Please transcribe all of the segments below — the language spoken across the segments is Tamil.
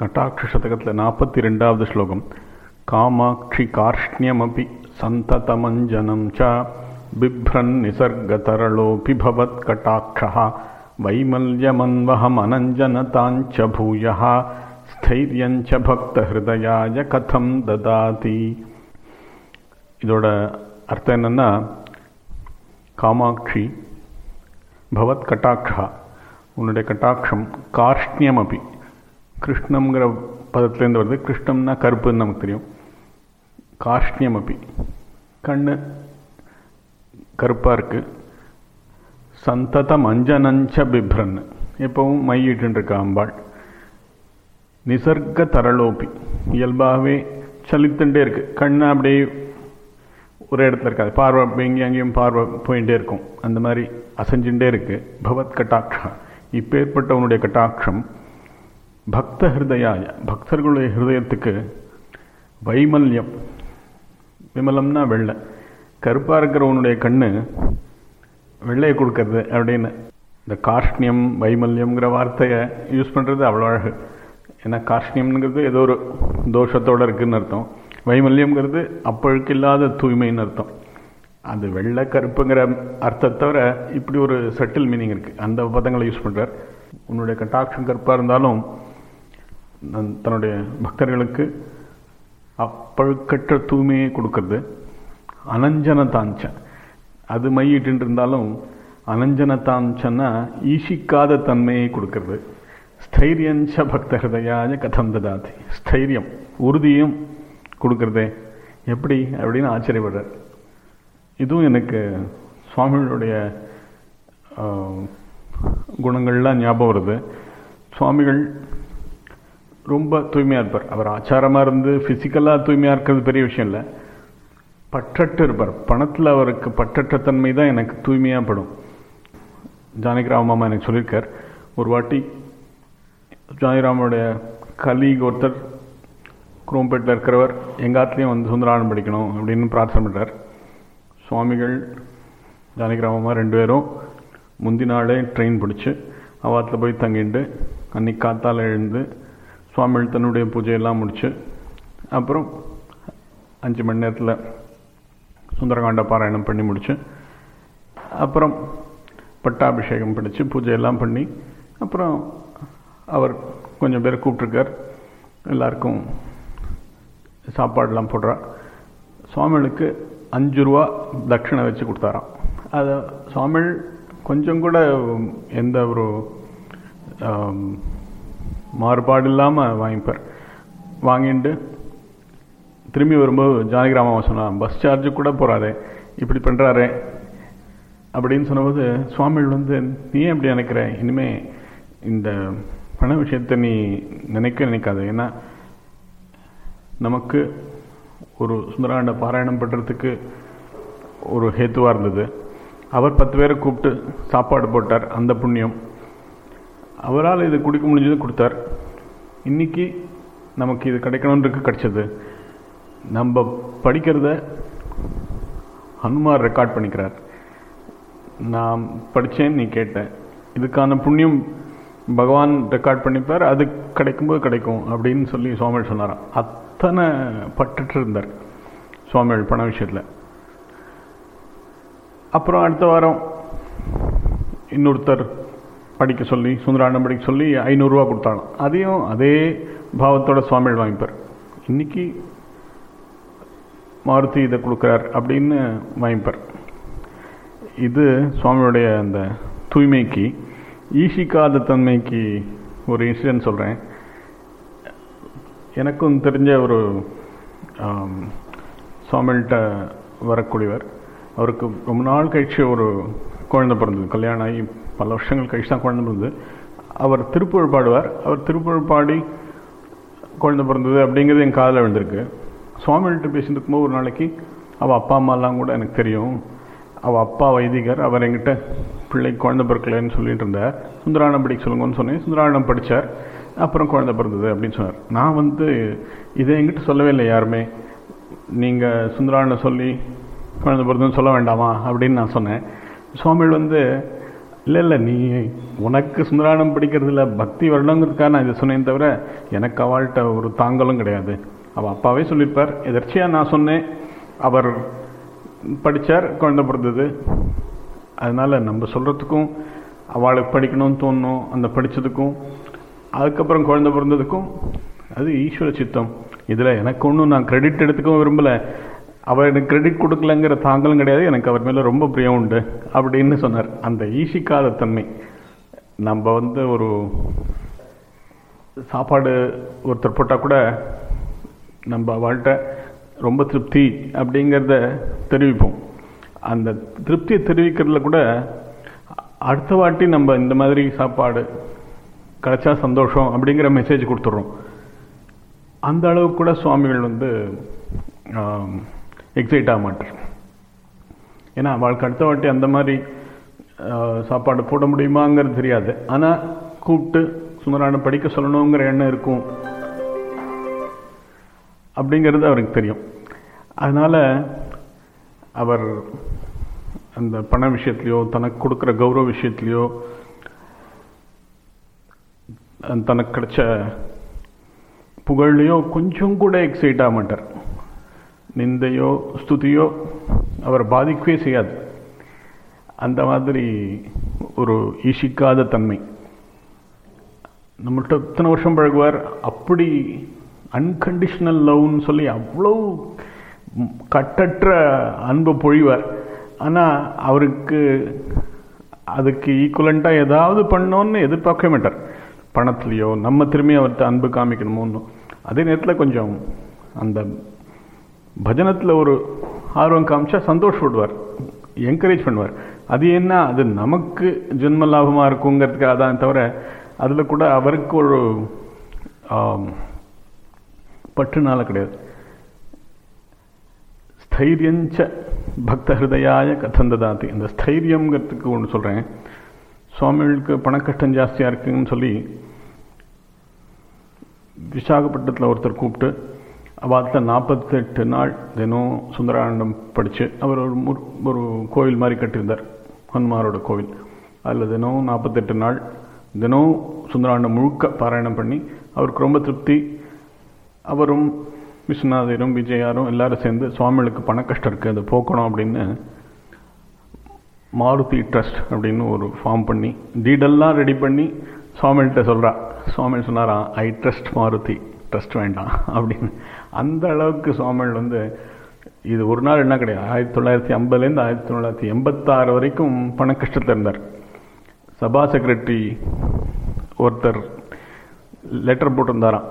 கட்டாட்ச சதகத்தில் நாற்பத்தி ரெண்டாவது ஸ்லோகம் காமாட்சி கார்ஷ்ணியமபி சந்ததமஞ்சனம் ச பிப்ரன் நிசர்கதரளோபி பவத் கட்டாட்சः வைமல்யமன்வஹமனஞ்சனதாஞ்ச பூயः ஸ்தைரியஞ்ச பக்தஹிருதயாய கதம் ததாதி இதோட அர்த்தம் என்னன்னா காமாட்சி பவத் கட்டாட்சா உன்னுடைய கட்டாட்சம் கார்ஷ்ணியம் அப்படி கிருஷ்ணம்ங்கிற பதத்துலேருந்து வருது கிருஷ்ணம்னா கருப்புன்னு நமக்கு தெரியும் கார்ஷ்ணியம் அப்படி கண்ணு கருப்பாக இருக்குது சந்ததம் அஞ்சனஞ்ச பிப்ரன் எப்பவும் மையிட்டு இருக்கா அம்பாள் நிசர்க தரளோப்பி இயல்பாகவே சலித்துட்டே இருக்கு கண்ணு அப்படியே ஒரு இடத்துல இருக்காது பார்வை எங்கேயும் அங்கேயும் பார்வை போயிட்டே இருக்கும் அந்த மாதிரி அசைஞ்சுட்டே இருக்கு பகவத் கட்டாட்சா இப்பேற்பட்ட உன்னுடைய கட்டாட்சம் பக்த ஹிருதயாய பக்தர்களுடைய ஹிருதயத்துக்கு வைமல்யம் விமலம்னா வெள்ளை கருப்பாக இருக்கிற உன்னுடைய கண்ணு வெள்ளையை கொடுக்கறது அப்படின்னு இந்த கார்ஷ்ணியம் வைமல்யம்ங்கிற வார்த்தையை யூஸ் பண்ணுறது அவ்வளோ அழகு ஏன்னா கார்ஷ்ணியம்ங்கிறது ஏதோ ஒரு தோஷத்தோடு இருக்குதுன்னு அர்த்தம் வைமல்யம்ங்கிறது அப்பழுக்கு இல்லாத தூய்மைன்னு அர்த்தம் அது வெள்ளை கருப்புங்கிற அர்த்தத்தை தவிர இப்படி ஒரு சட்டில் மீனிங் இருக்குது அந்த பதங்களை யூஸ் பண்ணுறார் உன்னுடைய கட்டாட்சம் கருப்பாக இருந்தாலும் தன்னுடைய பக்தர்களுக்கு அப்பழுக்கற்ற தூய்மையை கொடுக்கறது அனஞ்சன தாஞ்ச அது மையிட்டு இருந்தாலும் அனஞ்சன தாஞ்சன்னா ஈசிக்காத தன்மையை கொடுக்கறது ஸ்தைரியஞ்ச பக்த ஹிருதயாய கதம் ததாதி ஸ்தைரியம் உறுதியும் கொடுக்கறதே எப்படி அப்படின்னு ஆச்சரியப்படுறார் இதுவும் எனக்கு சுவாமிகளுடைய குணங்கள்லாம் ஞாபகம் வருது சுவாமிகள் ரொம்ப தூய்மையாக இருப்பார் அவர் ஆச்சாரமாக இருந்து ஃபிசிக்கலாக தூய்மையாக இருக்கிறது பெரிய விஷயம் இல்லை பற்றற்று இருப்பார் பணத்தில் அவருக்கு பற்றற்ற தன்மை தான் எனக்கு தூய்மையாக படும் ஜானகிராம மாமா எனக்கு சொல்லியிருக்கார் ஒரு வாட்டி ஜானகிராமோடைய கலீக் ஒருத்தர் குரோம்பேட்டில் இருக்கிறவர் எங்காத்துலேயும் வந்து சுந்தரானம் படிக்கணும் அப்படின்னு பிரார்த்தனை பண்ணுறார் சுவாமிகள் ஜானகிராமமாக ரெண்டு பேரும் முந்தி நாளே ட்ரெயின் பிடிச்சி அவாத்தில் போய் தங்கிட்டு அன்னைக்கு காத்தால் எழுந்து சுவாமிகள் தன்னுடைய பூஜையெல்லாம் முடித்து அப்புறம் அஞ்சு மணி நேரத்தில் சுந்தரகாண்ட பாராயணம் பண்ணி முடிச்சு அப்புறம் பட்டாபிஷேகம் படித்து பூஜையெல்லாம் பண்ணி அப்புறம் அவர் கொஞ்சம் பேர் கூப்பிட்ருக்கார் எல்லாருக்கும் சாப்பாடெலாம் போடுறார் சுவாமிகளுக்கு அஞ்சு ரூபா தட்சிணை வச்சு கொடுத்தாராம் அதை சுவாமிகள் கொஞ்சம் கூட எந்த ஒரு மாறுபாடு இல்லாமல் வாங்கிப்பார் வாங்கிட்டு திரும்பி வரும்போது ஜானகிராமாவை சொன்னான் பஸ் சார்ஜு கூட போகிறாரே இப்படி பண்ணுறாரே அப்படின்னு சொன்னபோது சுவாமிகள் வந்து நீ எப்படி நினைக்கிற இனிமே இந்த பண விஷயத்தை நீ நினைக்க நினைக்காத ஏன்னா நமக்கு ஒரு சுந்தராண்ட பாராயணம் பண்ணுறதுக்கு ஒரு ஹேத்துவாக இருந்தது அவர் பத்து பேரை கூப்பிட்டு சாப்பாடு போட்டார் அந்த புண்ணியம் அவரால் இது குடிக்க முடிஞ்சது கொடுத்தார் இன்னைக்கு நமக்கு இது கிடைக்கணுன்றது கிடைச்சது நம்ம படிக்கிறத ஹனுமார் ரெக்கார்ட் பண்ணிக்கிறார் நான் படித்தேன் நீ கேட்டேன் இதுக்கான புண்ணியம் பகவான் ரெக்கார்ட் பண்ணிப்பார் அது கிடைக்கும்போது கிடைக்கும் அப்படின்னு சொல்லி சுவாமிகள் சொன்னாராம் அத்தனை பட்டுட்டு இருந்தார் சுவாமிகள் பண விஷயத்தில் அப்புறம் அடுத்த வாரம் இன்னொருத்தர் படிக்க சொல்லி சுந்தராண்டம் படிக்க சொல்லி ஐநூறுரூவா கொடுத்தாலும் அதையும் அதே பாவத்தோட சுவாமிகள் வாங்கிப்பார் இன்னைக்கு மாருதி இதை கொடுக்குறார் அப்படின்னு வாங்கிப்பார் இது சுவாமியுடைய அந்த தூய்மைக்கு ஈசிக்காத தன்மைக்கு ஒரு இன்சிடென்ட் சொல்கிறேன் எனக்கும் தெரிஞ்ச ஒரு சுவாமிகிட்ட வரக்கூடியவர் அவருக்கு ரொம்ப நாள் கழிச்சு ஒரு குழந்தை பிறந்தது கல்யாணம் ஆகி பல வருஷங்கள் கழிச்சு தான் குழந்தை பிறந்தது அவர் திருப்புழ் பாடுவார் அவர் திருப்புழ் பாடி குழந்தை பிறந்தது அப்படிங்கிறது என் காதில் விழுந்திருக்கு சுவாமிகிட்ட பேசிட்டு இருக்கும்போது ஒரு நாளைக்கு அவள் அப்பா அம்மாலாம் கூட எனக்கு தெரியும் அவள் அப்பா வைதிகர் அவர் என்கிட்ட பிள்ளைக்கு குழந்தை பிறக்கலைன்னு சொல்லிட்டு இருந்தார் சுந்தராயணம் படிக்க சொல்லுங்கன்னு சொன்னேன் சுந்தராயணம் படித்தார் அப்புறம் குழந்தை பிறந்தது அப்படின்னு சொன்னார் நான் வந்து இதை என்கிட்ட சொல்லவே இல்லை யாருமே நீங்கள் சுந்தராயணம் சொல்லி குழந்தை பிறந்ததுன்னு சொல்ல வேண்டாமா அப்படின்னு நான் சொன்னேன் சுவாமிகள் வந்து இல்லை இல்லை நீ உனக்கு சுந்தரானம் படிக்கிறதுல பக்தி வரணுங்கிறதுக்காக நான் இதை சொன்னேன் தவிர எனக்கு அவள்கிட்ட ஒரு தாங்கலும் கிடையாது அவள் அப்பாவே சொல்லியிருப்பார் எதர்ச்சியாக நான் சொன்னேன் அவர் படித்தார் குழந்தை பிறந்தது அதனால் நம்ம சொல்கிறதுக்கும் அவளுக்கு படிக்கணும்னு தோணும் அந்த படித்ததுக்கும் அதுக்கப்புறம் குழந்தை பிறந்ததுக்கும் அது ஈஸ்வர சித்தம் இதில் எனக்கு ஒன்றும் நான் கிரெடிட் எடுத்துக்கவும் விரும்பலை அவர் எனக்கு கிரெடிட் கொடுக்கலங்கிற தாங்களும் கிடையாது எனக்கு அவர் மேலே ரொம்ப பிரியம் உண்டு அப்படின்னு சொன்னார் அந்த ஈசிக்காத தன்மை நம்ம வந்து ஒரு சாப்பாடு ஒருத்தர் போட்டால் கூட நம்ம அவள்கிட்ட ரொம்ப திருப்தி அப்படிங்கிறத தெரிவிப்போம் அந்த திருப்தியை தெரிவிக்கிறதுல கூட அடுத்த வாட்டி நம்ம இந்த மாதிரி சாப்பாடு கிடைச்சா சந்தோஷம் அப்படிங்கிற மெசேஜ் கொடுத்துட்றோம் அந்த அளவுக்கு கூட சுவாமிகள் வந்து எக்ஸைட் ஆக மாட்டார் ஏன்னா அவளுக்கு அடுத்த வாட்டி அந்த மாதிரி சாப்பாடு போட முடியுமாங்கிறது தெரியாது ஆனால் கூப்பிட்டு சுமரான படிக்க சொல்லணுங்கிற எண்ணம் இருக்கும் அப்படிங்கிறது அவருக்கு தெரியும் அதனால் அவர் அந்த பண விஷயத்துலையோ தனக்கு கொடுக்குற கௌரவ விஷயத்துலையோ தனக்கு கிடைச்ச புகழ்லையோ கொஞ்சம் கூட எக்ஸைட் ஆக மாட்டார் நிந்தையோ ஸ்துதியோ அவர் பாதிக்கவே செய்யாது அந்த மாதிரி ஒரு ஈஷிக்காத தன்மை நம்மள்கிட்ட இத்தனை வருஷம் பழகுவார் அப்படி அன்கண்டிஷனல் லவ்னு சொல்லி அவ்வளோ கட்டற்ற அன்பை பொழிவார் ஆனால் அவருக்கு அதுக்கு ஈக்குவலண்ட்டாக ஏதாவது பண்ணோன்னு எதிர்பார்க்கவே மாட்டார் பணத்துலேயோ நம்ம திரும்பி அவர்கிட்ட அன்பு காமிக்கணுமோன்னு அதே நேரத்தில் கொஞ்சம் அந்த பஜனத்தில் ஒரு ஆர்வம் காமிச்சா சந்தோஷப்படுவார் என்கரேஜ் பண்ணுவார் அது என்ன அது நமக்கு ஜென்ம லாபமாக இருக்குங்கிறதுக்காக தான் தவிர அதில் கூட அவருக்கு ஒரு பற்றுனால கிடையாது ஸ்தைரியஞ்ச பக்த ஹிருதயாய கதந்ததாதி இந்த ஸ்தைரியங்கிறதுக்கு ஒன்று சொல்கிறேன் சுவாமிகளுக்கு பணக்கஷ்டம் ஜாஸ்தியாக இருக்குன்னு சொல்லி விசாகப்பட்டினத்தில் ஒருத்தர் கூப்பிட்டு அவத்தில் நாற்பத்தெட்டு நாள் தினம் சுந்தரானந்தம் படித்து அவர் ஒரு ஒரு கோவில் மாதிரி கட்டியிருந்தார் ஹனுமாரோட கோவில் அதில் தினம் நாற்பத்தெட்டு நாள் தினம் சுந்தரானந்தம் முழுக்க பாராயணம் பண்ணி அவருக்கு ரொம்ப திருப்தி அவரும் விஸ்வநாதரும் விஜயாரும் எல்லாரும் சேர்ந்து சுவாமிகளுக்கு பண கஷ்டம் இருக்குது அதை போக்கணும் அப்படின்னு மாருதி ட்ரஸ்ட் அப்படின்னு ஒரு ஃபார்ம் பண்ணி டீடெல்லாம் ரெடி பண்ணி சுவாமிகிட்ட சொல்கிறா சுவாமி சொன்னாராம் ஐ ட்ரஸ்ட் மாருதி ட்ரஸ்ட் வேண்டாம் அப்படின்னு அந்த அளவுக்கு சுவாமிகள் வந்து இது ஒரு நாள் என்ன கிடையாது ஆயிரத்தி தொள்ளாயிரத்தி ஐம்பதுலேருந்து ஆயிரத்தி தொள்ளாயிரத்தி எண்பத்தாறு வரைக்கும் பண கஷ்டத்தில் இருந்தார் சபா செக்ரட்டரி ஒருத்தர் லெட்டர் போட்டிருந்தாராம்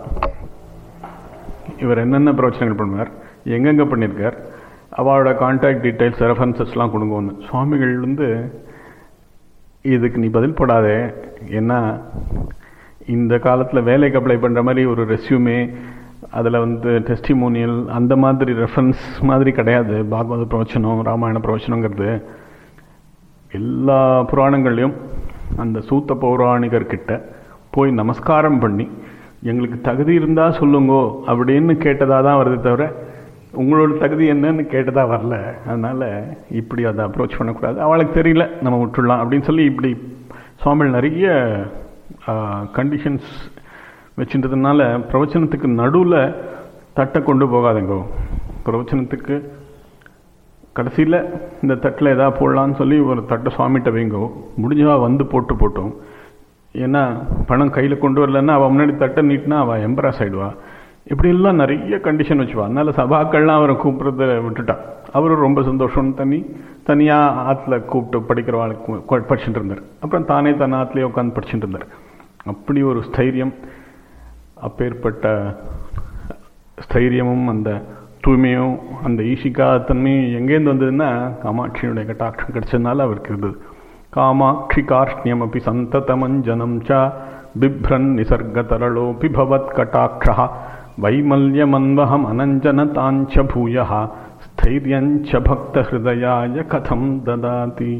இவர் என்னென்ன பிரச்சனைகள் பண்ணுவார் எங்கெங்கே பண்ணியிருக்கார் அவளோட கான்டாக்ட் டீட்டெயில்ஸ் ரெஃபரன்சஸ்லாம் கொடுங்கன்னு சுவாமிகள் வந்து இதுக்கு நீ பதில் போடாதே ஏன்னா இந்த காலத்தில் வேலைக்கு அப்ளை பண்ணுற மாதிரி ஒரு ரெஸ்யூமே அதில் வந்து டெஸ்டிமோனியல் அந்த மாதிரி ரெஃபரன்ஸ் மாதிரி கிடையாது பாகவத பிரவச்சனம் ராமாயண பிரவச்சனங்கிறது எல்லா புராணங்கள்லையும் அந்த சூத்த பௌராணிகர்கிட்ட போய் நமஸ்காரம் பண்ணி எங்களுக்கு தகுதி இருந்தால் சொல்லுங்கோ அப்படின்னு கேட்டதாக தான் வருது தவிர உங்களோட தகுதி என்னன்னு கேட்டதாக வரல அதனால் இப்படி அதை அப்ரோச் பண்ணக்கூடாது அவளுக்கு தெரியல நம்ம விட்டுடலாம் அப்படின்னு சொல்லி இப்படி சுவாமிகள் நிறைய கண்டிஷன்ஸ் வச்சுன்றதுனால பிரவச்சனத்துக்கு நடுவில் தட்டை கொண்டு போகாதுங்கோ பிரவச்சனத்துக்கு கடைசியில் இந்த தட்டில் எதாவது போடலான்னு சொல்லி ஒரு தட்டை சுவாமிகிட்ட வைங்கோ முடிஞ்சவா வந்து போட்டு போட்டோம் ஏன்னா பணம் கையில் கொண்டு வரலன்னா அவள் முன்னாடி தட்டை நீட்டினா அவள் எம்பராஸ் ஆகிடுவா இப்படிலாம் நிறைய கண்டிஷன் வச்சுவா அதனால் சபாக்கள்லாம் அவரை கூப்பிட்றத விட்டுட்டான் அவரும் ரொம்ப சந்தோஷம்னு தனி தனியாக ஆற்றுல கூப்பிட்டு படிக்கிறவாளுக்கு படிச்சுட்டு இருந்தார் அப்புறம் தானே தன் ஆற்றுலேயே உட்காந்து படிச்சுட்டு இருந்தார் அப்படி ஒரு ஸ்தைரியம் அப்பேற்பட்ட ஸ்தைரியமும் அந்த தூய்மையும் அந்த ஈஷிகா தன்மையும் எங்கேருந்து வந்ததுன்னா காமாட்சியுடைய கட்டாட்சம் கிடைச்சதுனால அவருக்கு இருந்தது காமாட்சி கார்ஷ்ணியம் அப்படி சந்ததமஞ்சனம் ச பிப்ரன் நிசர்கதரளோபி பவத் கட்டாட்சா வைமல்யமன்வகம் அனஞ்சனதாஞ்ச பூய ஸ்தைரியஞ்ச பக்த ஹிருதயாய கதம் ததாதி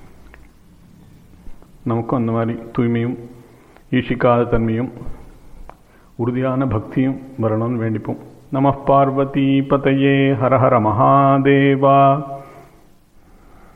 நமக்கும் அந்த மாதிரி தூய்மையும் ஈஷிக்காத தன்மையும் உறுதியான பக்தியும் வரணும்னு வேண்டிப்போம் நம பார்வதி பதையே ஹர ஹர மகாதேவா